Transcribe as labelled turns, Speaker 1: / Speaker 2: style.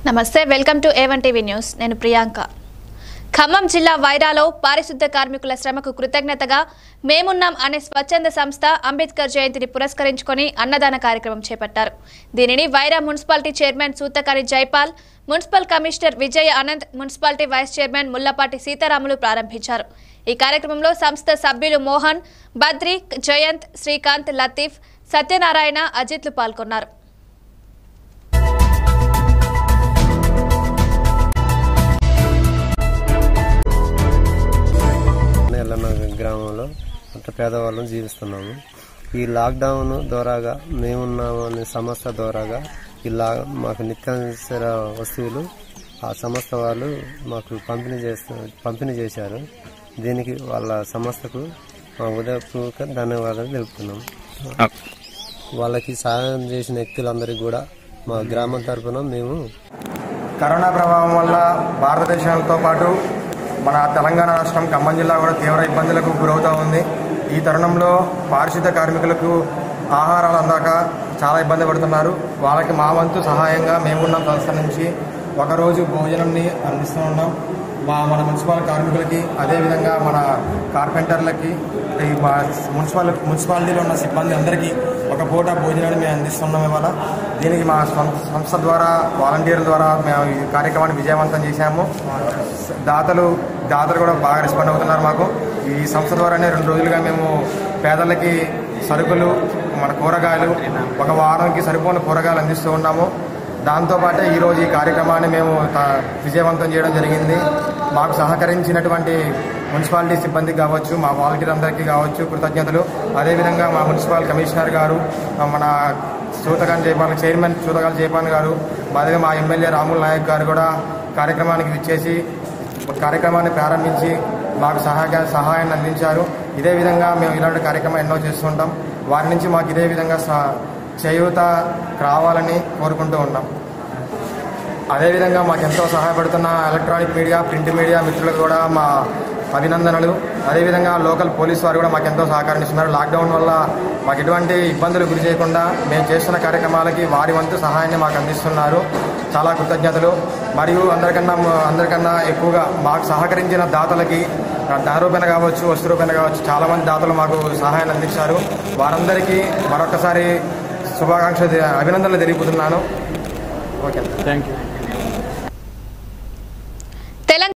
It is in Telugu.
Speaker 1: నమస్తే welcome to A one TV news నేను ప్రియాంక ఖమ్మం జిల్లా వైరాలో పారిశుద్ధ కార్మికుల శ్రమకు కృతజ్ఞతగా మేమున్నాం అనే స్వచ్ఛంద సంస్థ అంబేద్కర్ జయంతిని పురస్కరించుకొని అన్నదాన కార్యక్రమం చేపట్టారు దీనిని Wyra municipality chairman Suthakari Jaipal municipal commissioner Vijay Anand municipality vice chairman Mullapati Sitaramulu ప్రారంభించారు ఈ కార్యక్రమంలో సంస్థ సభ్యులు మోహన్ బద్రి జయంత్ శ్రీకాంత్ లతీఫ్ సత్యనారాయణ అజిత్లు పాల్గొన్నారు
Speaker 2: ఎల్లన్న గ్రామంలో అంత పేదవాళ్ళం జీవిస్తున్నాము ఈ లాక్డౌన్ ద్వారాగా మేమున్నాము అనే సంస్థ ద్వారాగా ఇలా మాకు నిత్యావసర వస్తువులు ఆ సంస్థ వాళ్ళు మాకు పంపిణీ చేస్తూ పంపిణీ చేశారు దీనికి వాళ్ళ సంస్థకు మా ఉదయపూర్వక ధన్యవాదాలు తెలుపుతున్నాం వాళ్ళకి సహాయం చేసిన వ్యక్తులందరికీ కూడా మా గ్రామం తరఫున మేము
Speaker 3: కరోనా ప్రభావం వల్ల భారతదేశంతో పాటు మన తెలంగాణ రాష్ట్రం ఖమ్మం జిల్లా కూడా తీవ్ర ఇబ్బందులకు గురవుతూ ఉంది ఈ తరుణంలో పారిశుద్ధ కార్మికులకు ఆహారాలు అందాక చాలా ఇబ్బంది పడుతున్నారు వాళ్ళకి మా వంతు సహాయంగా మేమున్న సంస్థ నుంచి ఒకరోజు భోజనంని అందిస్తూ ఉన్నాం మా మన మున్సిపల్ కార్మికులకి అదేవిధంగా మన కార్పెంటర్లకి ఈ మా మున్సిపల్ మున్సిపాలిటీలో ఉన్న సిబ్బంది అందరికీ ఒక పూట భోజనాన్ని మేము అందిస్తున్నాం ఇవాళ దీనికి మా స్వం- సంస్థ ద్వారా వాలంటీర్ల ద్వారా మేము ఈ కార్యక్రమాన్ని విజయవంతం చేశాము దాతలు దాతలు కూడా బాగా రెస్పాండ్ అవుతున్నారు మాకు ఈ సంస్థ ద్వారానే రెండు రోజులుగా మేము పేదలకి సరుకులు మన కూరగాయలు ఒక వారానికి సరిపోని కూరగాయలు అందిస్తూ ఉన్నాము దాంతోపాటే ఈరోజు ఈ కార్యక్రమాన్ని మేము త- విజయవంతం చేయడం జరిగింది మాకు సహకరించినటువంటి మున్సిపాలిటీ సిబ్బందికి కావచ్చు మా వాలంటీర్ అందరికీ కావచ్చు కృతజ్ఞతలు అదేవిధంగా మా మున్సిపల్ కమిషనర్ గారు మన సూతగాన్ జయపాల్ చైర్మన్ సూతగాన్ జయపాల్ గారు అదే మా ఎమ్మెల్యే రాముల్ నాయక్ గారు కూడా కార్యక్రమానికి విచ్చేసి కార్యక్రమాన్ని ప్రారంభించి మాకు సహాయ సహాయాన్ని అందించారు ఇదే విధంగా మేము ఇలాంటి కార్యక్రమం ఎన్నో చేస్తుంటాం వారి నుంచి మాకు ఇదే విధంగా స- చేయూత రావాలని కోరుకుంటూ ఉన్నాం అదేవిధంగా మాకు ఎంతో సహాయపడుతున్న ఎలక్ట్రానిక్ మీడియా ప్రింట్ మీడియా మిత్రులకు కూడా మా అభినందనలు అదేవిధంగా లోకల్ పోలీసు వారు కూడా మాకు ఎంతో సహకరిస్తున్నారు లాక్డౌన్ వల్ల మాకు ఎటువంటి ఇబ్బందులు గురి చేయకుండా మేము చేస్తున్న కార్యక్రమాలకి వారి వంతు సహాయాన్ని మాకు అందిస్తున్నారు చాలా కృతజ్ఞతలు మరియు అందరికన్నా అందరికన్నా ఎక్కువగా మాకు సహకరించిన దాతలకి ధన రూపాయన కావచ్చు వస్తు రూపాయన కావచ్చు చాలా మంది దాతలు మాకు సహాయాన్ని అందించారు వారందరికీ మరొకసారి శుభాకాంక్షలు అభినందనలు తెలియపుతున్నాను ఓకే
Speaker 4: థ్యాంక్ యూ